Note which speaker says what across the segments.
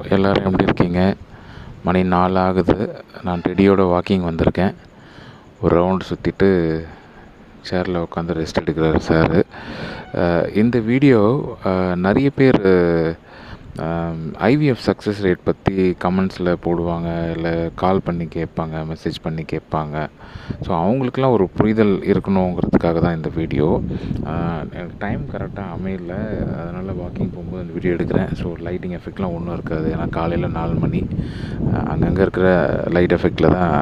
Speaker 1: எல்லோரும் எப்படி இருக்கீங்க மணி நாலு ஆகுது நான் டெடியோட வாக்கிங் வந்திருக்கேன் ஒரு ரவுண்ட் சுற்றிட்டு சேரில் உட்காந்து ரெஸ்ட் எடுக்கிறாரு சார் இந்த வீடியோ நிறைய பேர் ஐவிஎஃப் சக்ஸஸ் ரேட் பற்றி கமெண்ட்ஸில் போடுவாங்க இல்லை கால் பண்ணி கேட்பாங்க மெசேஜ் பண்ணி கேட்பாங்க ஸோ அவங்களுக்குலாம் ஒரு புரிதல் இருக்கணுங்கிறதுக்காக தான் இந்த வீடியோ எனக்கு டைம் கரெக்டாக அமையல அதனால் வாக்கிங் போகும்போது இந்த வீடியோ எடுக்கிறேன் ஸோ லைட்டிங் எஃபெக்ட்லாம் ஒன்றும் இருக்காது ஏன்னா காலையில் நாலு மணி அங்கங்கே இருக்கிற லைட் எஃபெக்டில் தான்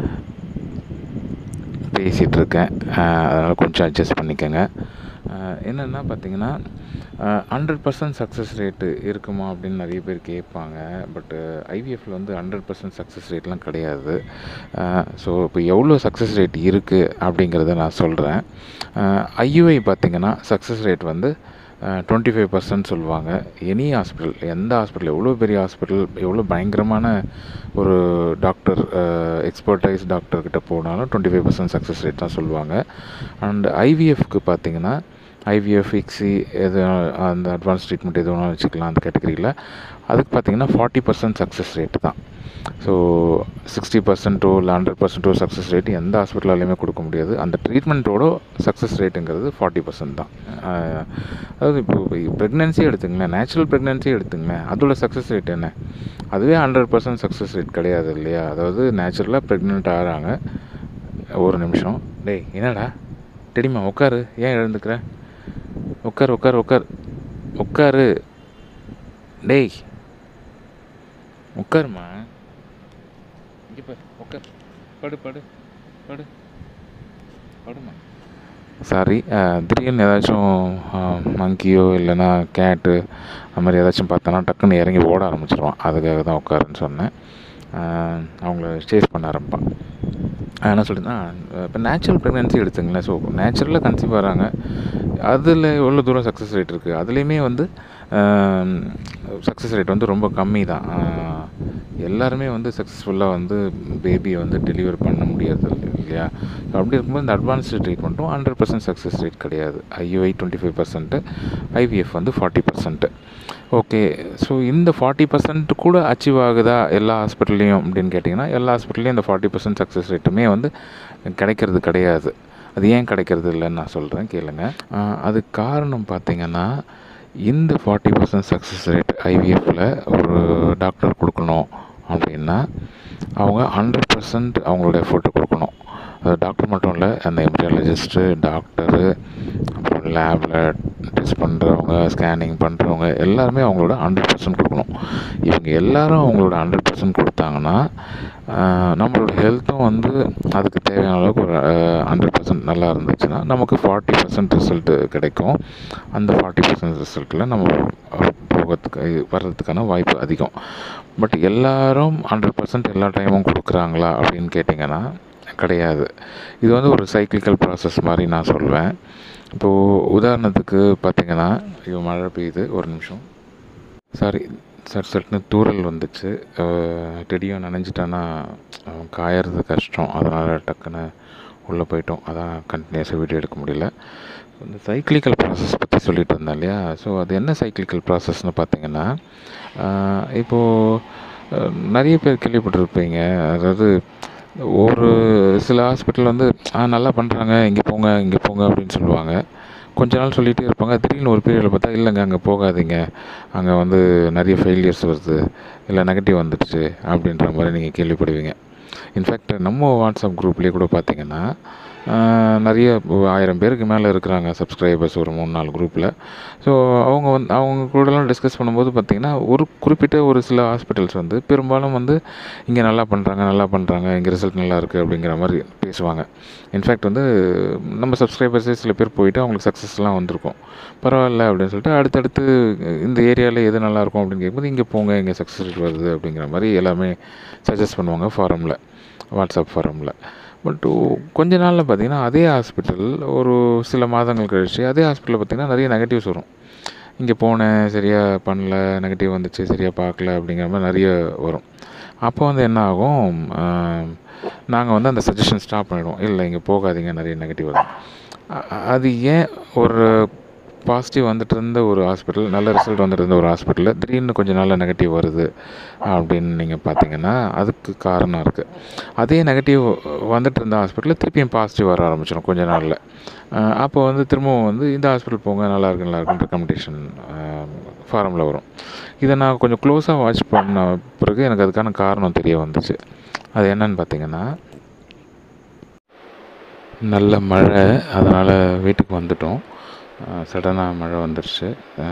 Speaker 1: பேசிகிட்ருக்கேன் அதனால் கொஞ்சம் அட்ஜஸ்ட் பண்ணிக்கோங்க என்னென்னா பார்த்தீங்கன்னா ஹண்ட்ரட் பர்சன்ட் சக்ஸஸ் ரேட்டு இருக்குமா அப்படின்னு நிறைய பேர் கேட்பாங்க பட்டு ஐவிஎஃப்பில் வந்து ஹண்ட்ரட் பர்சன்ட் சக்ஸஸ் ரேட்லாம் கிடையாது ஸோ இப்போ எவ்வளோ சக்ஸஸ் ரேட் இருக்குது அப்படிங்கிறத நான் சொல்கிறேன் ஐயுஐ பார்த்திங்கன்னா சக்ஸஸ் ரேட் வந்து டுவெண்ட்டி ஃபைவ் பர்சன்ட் சொல்லுவாங்க எனி ஹாஸ்பிட்டல் எந்த ஹாஸ்பிட்டல் எவ்வளோ பெரிய ஹாஸ்பிட்டல் எவ்வளோ பயங்கரமான ஒரு டாக்டர் எக்ஸ்பர்டைஸ் டாக்டர்கிட்ட போனாலும் twenty five percent success rate தான் சொல்லுவாங்க அண்ட் ஐவிஎஃப்க்கு பார்த்தீங்கன்னா ஐவிஎஃப் இக்ஸி எது அந்த அட்வான்ஸ் ட்ரீட்மெண்ட் எது வேணாலும் வச்சுக்கலாம் அந்த கேட்டகரியில் அதுக்கு பார்த்தீங்கன்னா ஃபார்ட்டி பர்சன்ட் சக்ஸஸ் ரேட் தான் ஸோ சிக்ஸ்டி பர்சன்ட்டோ இல்லை ஹண்ட்ரட் பர்சன்ட்டோ சக்ஸஸ் ரேட் எந்த ஹாஸ்பிட்டலாலையுமே கொடுக்க முடியாது அந்த ட்ரீட்மெண்ட்டோட சக்ஸஸ் ரேட்டுங்கிறது ஃபார்ட்டி பர்சன்ட் தான் அதாவது இப்போ ப்ரெக்னென்சி எடுத்துங்களேன் நேச்சுரல் ப்ரெக்னென்சி எடுத்துங்களேன் அதோட சக்ஸஸ் ரேட் என்ன அதுவே ஹண்ட்ரட் பர்சன்ட் சக்ஸஸ் ரேட் கிடையாது இல்லையா அதாவது நேச்சுரலாக ப்ரெக்னென்ட் ஆகிறாங்க ஒரு நிமிஷம் டேய் என்னடா தெரியுமா உட்காரு ஏன் எழுந்துக்கிற உட்கார் உட்கார் உட்கார் உட்காரு டேய் உட்காருமா இங்கே பாரு உட்கார் படு படு படு படுமா சாரி திடீர்னு ஏதாச்சும் மங்கியோ இல்லைன்னா கேட்டு அந்த மாதிரி ஏதாச்சும் பார்த்தோன்னா டக்குன்னு இறங்கி ஓட ஆரம்பிச்சிருவான் அதுக்காக தான் உட்காருன்னு சொன்னேன் அவங்கள சேஸ் பண்ண ஆரம்பிப்பான் என்ன சொல்லிட்டுனா இப்போ நேச்சுரல் ப்ரெக்னென்சி எடுத்துங்களேன் ஸோ நேச்சுரலாக கன்சீவ் ஆகிறாங்க அதில் எவ்வளோ தூரம் சக்ஸஸ் ரேட் இருக்குது அதுலேயுமே வந்து சக்ஸஸ் ரேட் வந்து ரொம்ப கம்மி தான் எல்லாருமே வந்து சக்ஸஸ்ஃபுல்லாக வந்து பேபியை வந்து டெலிவர் பண்ண முடியாது இல்லையா ஸோ அப்படி இருக்கும்போது இந்த அட்வான்ஸ்டு ட்ரீட்மெண்ட்டும் ஹண்ட்ரட் பர்சன்ட் சக்ஸஸ் ரேட் கிடையாது IUI twenty five percent IVF வந்து ஃபார்ட்டி பர்சன்ட்டு ஓகே ஸோ இந்த ஃபார்ட்டி பர்சன்ட் கூட அச்சீவ் ஆகுதா எல்லா ஹாஸ்பிட்டல்லையும் அப்படின்னு கேட்டிங்கன்னா எல்லா ஹாஸ்பிட்டல்லையும் இந்த ஃபார்ட்டி பர்சன்ட் சக்ஸஸ் ரேட்டுமே வந்து கிடைக்கிறது கிடையாது அது ஏன் கிடைக்கிறது இல்லைன்னு நான் சொல்கிறேன் கேளுங்க அது காரணம் பார்த்திங்கன்னா இந்த ஃபார்ட்டி பர்சன்ட் சக்ஸஸ் ரேட் ஐவிஎஃப்பில் ஒரு டாக்டர் கொடுக்கணும் அப்படின்னா அவங்க ஹண்ட்ரட் பர்சன்ட் அவங்களோட எஃபர்ட்டு கொடுக்கணும் அது டாக்டர் மட்டும் இல்லை அந்த எம்டியாலஜிஸ்ட்டு டாக்டரு அப்புறம் லேபில் டெஸ்ட் பண்ணுறவங்க ஸ்கேனிங் பண்ணுறவங்க எல்லாருமே அவங்களோட ஹண்ட்ரட் பர்சன்ட் கொடுக்கணும் இவங்க எல்லாரும் அவங்களோட ஹண்ட்ரட் பர்சன்ட் கொடுத்தாங்கன்னா நம்மளோட ஹெல்த்தும் வந்து அதுக்கு தேவையான அளவுக்கு ஒரு ஹண்ட்ரட் பர்சன்ட் நல்லா இருந்துச்சுன்னா நமக்கு ஃபார்ட்டி பர்சன்ட் ரிசல்ட்டு கிடைக்கும் அந்த ஃபார்ட்டி பர்சன்ட் ரிசல்ட்டில் நம்ம போகிறதுக்கு வர்றதுக்கான வாய்ப்பு அதிகம் பட் எல்லாரும் ஹண்ட்ரட் பர்சன்ட் எல்லா டைமும் கொடுக்குறாங்களா அப்படின்னு கேட்டிங்கன்னா கிடையாது இது வந்து ஒரு சைக்கிளிக்கல் ப்ராசஸ் மாதிரி நான் சொல்வேன் இப்போது உதாரணத்துக்கு பார்த்திங்கன்னா ஐயோ மழை பெய்யுது ஒரு நிமிஷம் சாரி சட் சட்னு தூரல் வந்துச்சு டெடியும் நனைஞ்சிட்டான்னா காயறது கஷ்டம் அதனால் டக்குன்னு உள்ளே போயிட்டோம் அதான் கண்டினியூஸாக வீடியோ எடுக்க முடியல இந்த சைக்கிளிக்கல் ப்ராசஸ் பற்றி சொல்லிட்டு இருந்தேன் இல்லையா ஸோ அது என்ன சைக்கிளிக்கல் ப்ராசஸ்னு பார்த்தீங்கன்னா இப்போது நிறைய பேர் கேள்விப்பட்டிருப்பீங்க அதாவது ஒரு சில ஹாஸ்பிட்டல் வந்து நல்லா பண்ணுறாங்க இங்கே போங்க இங்கே போங்க அப்படின்னு சொல்லுவாங்க கொஞ்ச நாள் சொல்லிகிட்டே இருப்பாங்க திடீர்னு ஒரு பீரியடில் பார்த்தா இல்லைங்க அங்கே போகாதீங்க அங்கே வந்து நிறைய ஃபெயிலியர்ஸ் வருது இல்லை நெகட்டிவ் வந்துடுச்சு அப்படின்ற மாதிரி நீங்கள் கேள்விப்படுவீங்க இன்ஃபேக்ட் நம்ம வாட்ஸ்அப் குரூப்லேயே கூட பார்த்தீங்கன்னா நிறைய ஆயிரம் பேருக்கு மேலே இருக்கிறாங்க சப்ஸ்கிரைபர்ஸ் ஒரு மூணு நாலு குரூப்பில் ஸோ அவங்க வந்து அவங்க கூடலாம் டிஸ்கஸ் பண்ணும்போது பார்த்திங்கன்னா ஒரு குறிப்பிட்ட ஒரு சில ஹாஸ்பிட்டல்ஸ் வந்து பெரும்பாலும் வந்து இங்கே நல்லா பண்ணுறாங்க நல்லா பண்ணுறாங்க இங்கே ரிசல்ட் நல்லா இருக்குது அப்படிங்கிற மாதிரி பேசுவாங்க இன்ஃபேக்ட் வந்து நம்ம சப்ஸ்கிரைபர்ஸே சில பேர் போயிட்டு அவங்களுக்கு சக்ஸஸ்லாம் வந்திருக்கும் பரவாயில்ல அப்படின்னு சொல்லிட்டு அடுத்தடுத்து இந்த ஏரியாவில் எது நல்லாயிருக்கும் அப்படின்னு கேட்கும்போது இங்கே போங்க இங்கே சக்ஸஸ் வருது அப்படிங்கிற மாதிரி எல்லாமே சஜஸ்ட் பண்ணுவாங்க ஃபாரமில் வாட்ஸ்அப் ஃபாரமில் பட் கொஞ்ச நாளில் பார்த்திங்கன்னா அதே ஹாஸ்பிட்டல் ஒரு சில மாதங்கள் கழிச்சு அதே ஹாஸ்பிட்டலில் பார்த்திங்கன்னா நிறைய நெகட்டிவ்ஸ் வரும் இங்கே போனேன் சரியாக பண்ணல நெகட்டிவ் வந்துச்சு சரியாக பார்க்கல அப்படிங்கிற மாதிரி நிறைய வரும் அப்போ வந்து என்ன ஆகும் நாங்கள் வந்து அந்த சஜஷன் ஸ்டாப் பண்ணிடுவோம் இல்லை இங்கே போகாதீங்க நிறைய நெகட்டிவ் வரும் அது ஏன் ஒரு பாசிட்டிவ் வந்துட்டு இருந்த ஒரு ஹாஸ்பிட்டல் நல்ல ரிசல்ட் வந்துட்டு இருந்த ஒரு ஹாஸ்பிட்டலில் திடீர்னு கொஞ்சம் நாள் நெகட்டிவ் வருது அப்படின்னு நீங்கள் பார்த்தீங்கன்னா அதுக்கு காரணம் இருக்குது அதே நெகட்டிவ் வந்துட்டு இருந்த ஹாஸ்பிட்டலில் திருப்பியும் பாசிட்டிவ் வர ஆரம்பிச்சிடும் கொஞ்ச நாளில் அப்போ வந்து திரும்பவும் வந்து இந்த ஹாஸ்பிட்டல் போங்க நல்லா இருக்கு நல்லா இருக்குன்னு ரெக்கமெண்டேஷன் ஃபார்மில் வரும் இதை நான் கொஞ்சம் க்ளோஸாக வாட்ச் பண்ண பிறகு எனக்கு அதுக்கான காரணம் தெரிய வந்துச்சு அது என்னன்னு பார்த்தீங்கன்னா நல்ல மழை அதனால் வீட்டுக்கு வந்துட்டோம் சடனாக மழை வந்துடுச்சு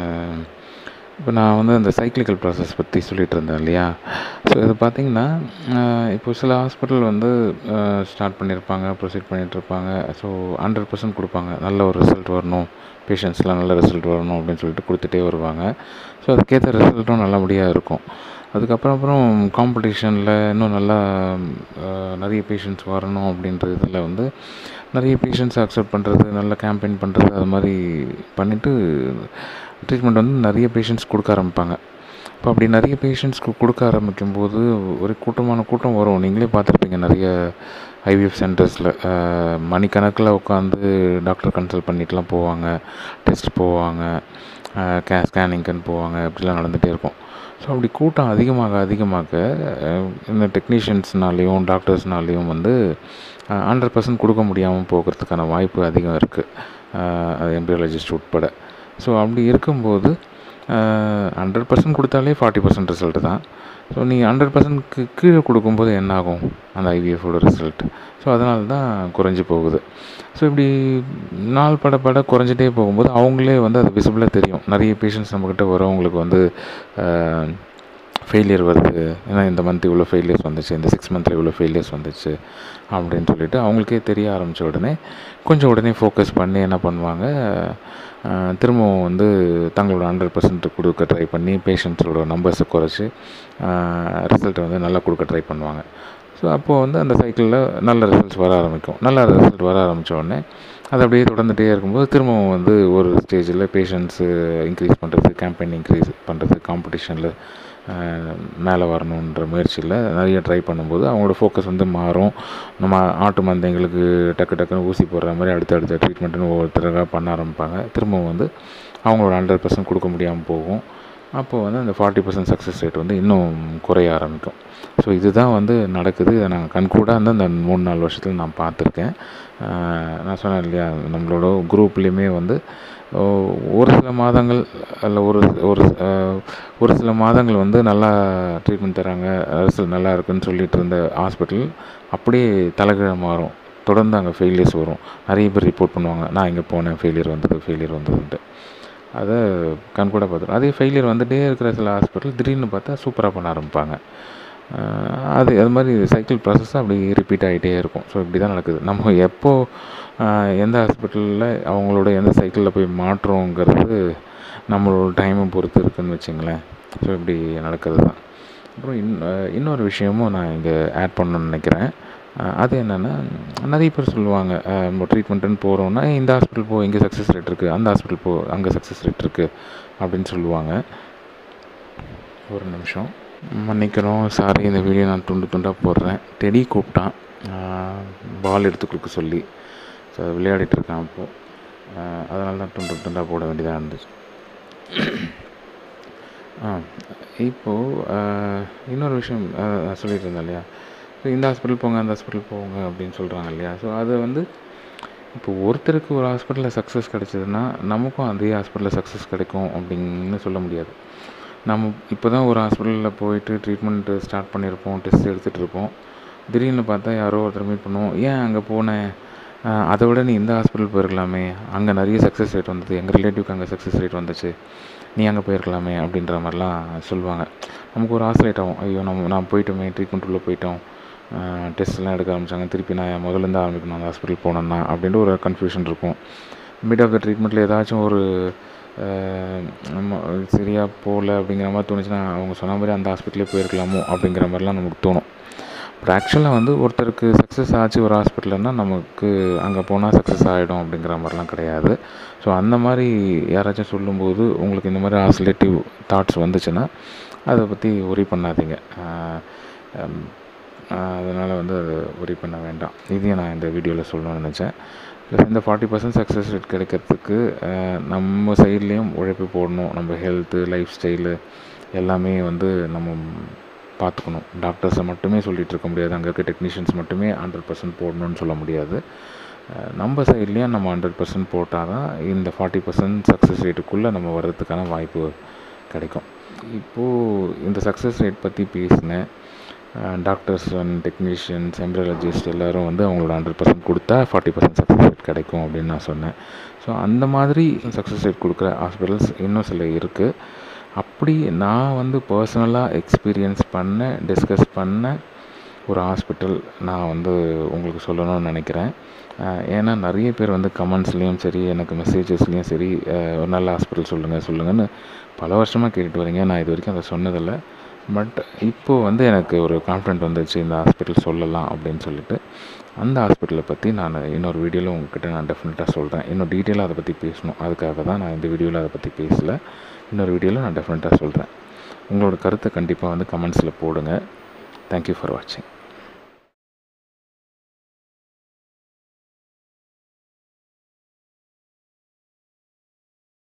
Speaker 1: இப்போ நான் வந்து அந்த சைக்கிளிக்கல் ப்ராசஸ் பற்றி சொல்லிகிட்டு இருந்தேன் இல்லையா ஸோ இது பார்த்திங்கன்னா இப்போ சில ஹாஸ்பிட்டல் வந்து ஸ்டார்ட் பண்ணியிருப்பாங்க ப்ரொசீட் பண்ணிகிட்ருப்பாங்க ஸோ ஹண்ட்ரட் பர்சன்ட் கொடுப்பாங்க நல்ல ஒரு ரிசல்ட் வரணும் பேஷண்ட்ஸ்லாம் நல்ல ரிசல்ட் வரணும் அப்படின்னு சொல்லிட்டு கொடுத்துட்டே வருவாங்க ஸோ அதுக்கேற்ற ரிசல்ட்டும் நல்லபடியாக இருக்கும் அதுக்கப்புறம் அப்புறம் காம்படிஷனில் இன்னும் நல்லா நிறைய பேஷண்ட்ஸ் வரணும் அப்படின்ற இதில் வந்து நிறைய பேஷண்ட்ஸ் அக்செப்ட் பண்ணுறது நல்ல கேம்பெயின் பண்ணுறது அது மாதிரி பண்ணிவிட்டு ட்ரீட்மெண்ட் வந்து நிறைய பேஷண்ட்ஸ் கொடுக்க ஆரம்பிப்பாங்க இப்போ அப்படி நிறைய பேஷண்ட்ஸ்க்கு கொடுக்க ஆரம்பிக்கும் போது ஒரு கூட்டமான கூட்டம் வரும் நீங்களே பார்த்துருப்பீங்க நிறைய ஐவிஎஃப் சென்டர்ஸில் மணிக்கணக்கில் உட்காந்து டாக்டர் கன்சல்ட் பண்ணிட்டுலாம் போவாங்க டெஸ்ட் போவாங்க கே ஸ்கேனிங்க்குன்னு போவாங்க இப்படிலாம் நடந்துகிட்டே இருக்கும் ஸோ அப்படி கூட்டம் அதிகமாக அதிகமாக இந்த டெக்னீஷியன்ஸ்னாலேயும் டாக்டர்ஸ்னாலேயும் வந்து ஹண்ட்ரட் பர்சன்ட் கொடுக்க முடியாமல் போகிறதுக்கான வாய்ப்பு அதிகம் இருக்குது எம்பிரியாலஜிஸ்ட் உட்பட ஸோ அப்படி இருக்கும்போது ஹண்ட்ரட் பர்சன்ட் கொடுத்தாலே ஃபார்ட்டி பர்சன்ட் ரிசல்ட்டு தான் ஸோ நீங்கள் ஹண்ட்ரட் பர்சன்ட்க்கு கீழே கொடுக்கும்போது என்ன ஆகும் அந்த ஐவிஎஃபோட ரிசல்ட் ஸோ அதனால தான் குறைஞ்சி போகுது ஸோ இப்படி நாள் பட பட குறைஞ்சிட்டே போகும்போது அவங்களே வந்து அது விசிபிளாக தெரியும் நிறைய பேஷண்ட்ஸ் நம்மக்கிட்ட வரவங்களுக்கு வந்து ஃபெயிலியர் வருது ஏன்னா இந்த மந்த் இவ்வளோ ஃபெயிலியர்ஸ் வந்துச்சு இந்த சிக்ஸ் மந்த்தில் இவ்வளோ ஃபெயிலியர்ஸ் வந்துச்சு அப்படின்னு சொல்லிட்டு அவங்களுக்கே தெரிய ஆரம்பித்த உடனே கொஞ்சம் உடனே ஃபோக்கஸ் பண்ணி என்ன பண்ணுவாங்க திரும்பவும் வந்து தங்களோட ஹண்ட்ரட் பர்சன்ட் கொடுக்க ட்ரை பண்ணி பேஷண்ட்ஸோட நம்பர்ஸை குறைச்சி ரிசல்ட்டை வந்து நல்லா கொடுக்க ட்ரை பண்ணுவாங்க ஸோ அப்போது வந்து அந்த சைக்கிளில் நல்ல ரிசல்ட்ஸ் வர ஆரம்பிக்கும் நல்ல ரிசல்ட் வர ஆரம்பித்த உடனே அது அப்படியே தொடர்ந்துகிட்டே இருக்கும்போது திரும்பவும் வந்து ஒரு ஸ்டேஜில் பேஷண்ட்ஸு இன்க்ரீஸ் பண்ணுறது கேம்பெயின் இன்க்ரீஸ் பண்ணுறது காம்படிஷனில் மேலே வரணுன்ற முயற்சியில் நிறைய ட்ரை பண்ணும்போது அவங்களோட ஃபோக்கஸ் வந்து மாறும் நம்ம ஆட்டு மந்தைங்களுக்கு டக்கு டக்குன்னு ஊசி போடுற மாதிரி அடுத்த அடுத்த ட்ரீட்மெண்ட்டுன்னு ஒவ்வொருத்தராக பண்ண ஆரம்பிப்பாங்க திரும்பவும் வந்து அவங்களோட ஹண்ட்ரட் பர்சன்ட் கொடுக்க முடியாமல் போகும் அப்போது வந்து அந்த ஃபார்ட்டி பர்சன்ட் சக்ஸஸ் ரேட் வந்து இன்னும் குறைய ஆரம்பிக்கும் ஸோ இதுதான் வந்து நடக்குது இதை நாங்கள் கண்கூடாக வந்து அந்த மூணு நாலு வருஷத்தில் நான் பார்த்துருக்கேன் நான் சொன்னேன் இல்லையா நம்மளோட குரூப்லேயுமே வந்து ஒரு சில மாதங்கள் அல்ல ஒரு ஒரு ஒரு சில மாதங்கள் வந்து நல்லா ட்ரீட்மெண்ட் தராங்க ரிசல்ட் நல்லா இருக்குன்னு சொல்லிட்டு இருந்த ஹாஸ்பிட்டல் அப்படியே தலைகீழ மாறும் தொடர்ந்து அங்கே ஃபெயிலியர்ஸ் வரும் நிறைய பேர் ரிப்போர்ட் பண்ணுவாங்க நான் இங்கே போனேன் ஃபெயிலியர் வந்தது ஃபெயிலியர் வந்ததுன்ட்டு அதை கண்கூட பார்த்துருவோம் அதே ஃபெயிலியர் வந்துகிட்டே இருக்கிற சில ஹாஸ்பிட்டல் திடீர்னு பார்த்தா சூப்பராக பண்ண ஆரம்பிப்பாங்க அது அது மாதிரி சைக்கிள் ப்ராசஸ் அப்படி ரிப்பீட் ஆகிட்டே இருக்கும் ஸோ இப்படி தான் நடக்குது நம்ம எப்போது எந்த ஹாஸ்பிட்டலில் அவங்களோட எந்த சைக்கிளில் போய் மாற்றோங்கிறது நம்மளோட டைமை பொறுத்து இருக்குதுன்னு வச்சுங்களேன் ஸோ இப்படி நடக்கிறது தான் அப்புறம் இன் இன்னொரு விஷயமும் நான் இங்கே ஆட் பண்ணணும்னு நினைக்கிறேன் அது என்னென்னா நிறைய பேர் சொல்லுவாங்க நம்ம ட்ரீட்மெண்ட்டுன்னு போகிறோன்னா இந்த ஹாஸ்பிட்டல் போ இங்கே சக்ஸஸ் ரேட் இருக்குது அந்த ஹாஸ்பிட்டல் போ அங்கே சக்ஸஸ் ரேட் இருக்குது அப்படின்னு சொல்லுவாங்க ஒரு நிமிஷம் மன்னிக்கிறோம் சாரி இந்த வீடியோ நான் துண்டு துண்டாக போடுறேன் டெடி கூப்பிட்டான் பால் எடுத்து கொடுக்க சொல்லி ஸோ விளையாடிட்டு இருக்கான் அப்போது அதனால தான் துண்டு துண்டாக போட வேண்டியதாக இருந்துச்சு ஆ இப்போது இன்னொரு விஷயம் சொல்லிட்டு இருந்தேன் இல்லையா ஸோ இந்த ஹாஸ்பிட்டல் போங்க அந்த ஹாஸ்பிட்டல் போங்க அப்படின்னு சொல்கிறாங்க இல்லையா ஸோ அது வந்து இப்போ ஒருத்தருக்கு ஒரு ஹாஸ்பிட்டலில் சக்ஸஸ் கிடச்சிதுன்னா நமக்கும் அதே ஹாஸ்பிட்டலில் சக்ஸஸ் கிடைக்கும் அப்படின்னு சொல்ல முடியாது நம்ம இப்போ தான் ஒரு ஹாஸ்பிட்டலில் போயிட்டு ட்ரீட்மெண்ட்டு ஸ்டார்ட் பண்ணியிருப்போம் டெஸ்ட் எடுத்துகிட்டு இருப்போம் திடீர்னு பார்த்தா யாரோ ஒருத்தர் மீட் பண்ணுவோம் ஏன் அங்கே போனேன் அதை விட நீ இந்த ஹாஸ்பிட்டல் போயிருக்கலாமே அங்கே நிறைய சக்ஸஸ் ரேட் வந்தது எங்கள் ரிலேட்டிவ்க்கு அங்கே சக்ஸஸ் ரேட் வந்துச்சு நீ அங்கே போயிருக்கலாமே அப்படின்ற மாதிரிலாம் சொல்லுவாங்க நமக்கு ஒரு ஆசைலேட் ஆகும் ஐயோ நம்ம நான் போயிட்டோமே ட்ரீட்மெண்ட் உள்ளே போயிட்டோம் டெஸ்ட்லாம் எடுக்க ஆரம்பித்தாங்க திருப்பி நான் முதல்லேருந்து ஆரம்பிக்கணும் அந்த ஹாஸ்பிட்டல் போனேன்னா அப்படின்ட்டு ஒரு கன்ஃபியூஷன் இருக்கும் மிட் ஆஃப் த ட்ரீட்மெண்ட்டில் ஏதாச்சும் ஒரு நம்ம சரியாக போகல அப்படிங்கிற மாதிரி தோணுச்சுன்னா அவங்க சொன்ன மாதிரி அந்த ஹாஸ்பிட்டலே போயிருக்கலாமோ அப்படிங்கிற மாதிரிலாம் நமக்கு தோணும் பட் ஆக்சுவலாக வந்து ஒருத்தருக்கு சக்ஸஸ் ஆச்சு ஒரு ஹாஸ்பிட்டல்னால் நமக்கு அங்கே போனால் சக்ஸஸ் ஆகிடும் அப்படிங்கிற மாதிரிலாம் கிடையாது ஸோ அந்த மாதிரி யாராச்சும் சொல்லும்போது உங்களுக்கு இந்த மாதிரி ஆசிலேட்டிவ் தாட்ஸ் வந்துச்சுன்னா அதை பற்றி ஒரி பண்ணாதீங்க அதனால் வந்து அதை ஒரி பண்ண வேண்டாம் இதையும் நான் இந்த வீடியோவில் சொல்லணும்னு நினச்சேன் ப்ளஸ் இந்த ஃபார்ட்டி பர்சன்ட் சக்ஸஸ் ரேட் கிடைக்கிறதுக்கு அஹ், நம்ம சைட்லேயும் உழைப்பு போடணும் நம்ம ஹெல்த்து லைஃப் ஸ்டைலு எல்லாமே வந்து நம்ம பார்த்துக்கணும் டாக்டர்ஸை மட்டுமே சொல்லிட்டு இருக்க முடியாது அங்கே இருக்க டெக்னீஷியன்ஸ் மட்டுமே ஹண்ட்ரட் பர்சன்ட் போடணும்னு சொல்ல முடியாது அஹ், நம்ம சைட்லேயும் நம்ம ஹண்ட்ரட் பர்சன்ட் போட்டால் தான் இந்த ஃபார்ட்டி பர்சன்ட் சக்ஸஸ் ரேட்டுக்குள்ளே நம்ம வர்றதுக்கான வாய்ப்பு கிடைக்கும் இப்போது இந்த சக்ஸஸ் ரேட் பற்றி பேசினேன் டாக்டர்ஸ் அண்ட் டெக்னீஷியன்ஸ் எம்ப்ராலஜிஸ்ட் எல்லோரும் வந்து அவங்களோட ஹண்ட்ரட் பர்சன்ட் கொடுத்தா ஃபார்ட்டி பர்சன்ட் சக்ஸஸ் ரேட் கிடைக்கும் அப்படின்னு நான் சொன்னேன் ஸோ அந்த மாதிரி சக்ஸஸ் ரேட் கொடுக்குற ஹாஸ்பிட்டல்ஸ் இன்னும் சில இருக்குது அப்படி நான் வந்து பர்சனலாக எக்ஸ்பீரியன்ஸ் பண்ண டிஸ்கஸ் பண்ண ஒரு ஹாஸ்பிட்டல் நான் வந்து உங்களுக்கு சொல்லணும்னு நினைக்கிறேன் அஹ் ஏன்னா நிறைய பேர் வந்து கமெண்ட்ஸ்லேயும் சரி எனக்கு மெசேஜஸ்லேயும் சரி அஹ் ஒரு நல்ல ஹாஸ்பிட்டல் சொல்லுங்கள் சொல்லுங்கன்னு பல வருஷமாக கேட்டுட்டு வரீங்க நான் இது வரைக்கும் அதை சொன்னதில்லை பட் இப்போது வந்து எனக்கு ஒரு கான்ஃபிடென்ட் வந்துச்சு இந்த ஹாஸ்பிட்டல் சொல்லலாம் அப்படின்னு சொல்லிட்டு அந்த ஹாஸ்பிட்டலை பற்றி நான் இன்னொரு வீடியோவில் உங்ககிட்ட நான் டெஃபினட்டாக சொல்கிறேன் இன்னும் டீட்டெயிலாக அதை பற்றி பேசணும் அதுக்காக தான் நான் இந்த வீடியோவில் அதை பற்றி பேசல இன்னொரு வீடியோவில் நான் டெஃபினட்டாக சொல்கிறேன் உங்களோட கருத்தை கண்டிப்பாக வந்து கமெண்ட்ஸில் போடுங்க தேங்க்யூ ஃபார் வாட்சிங்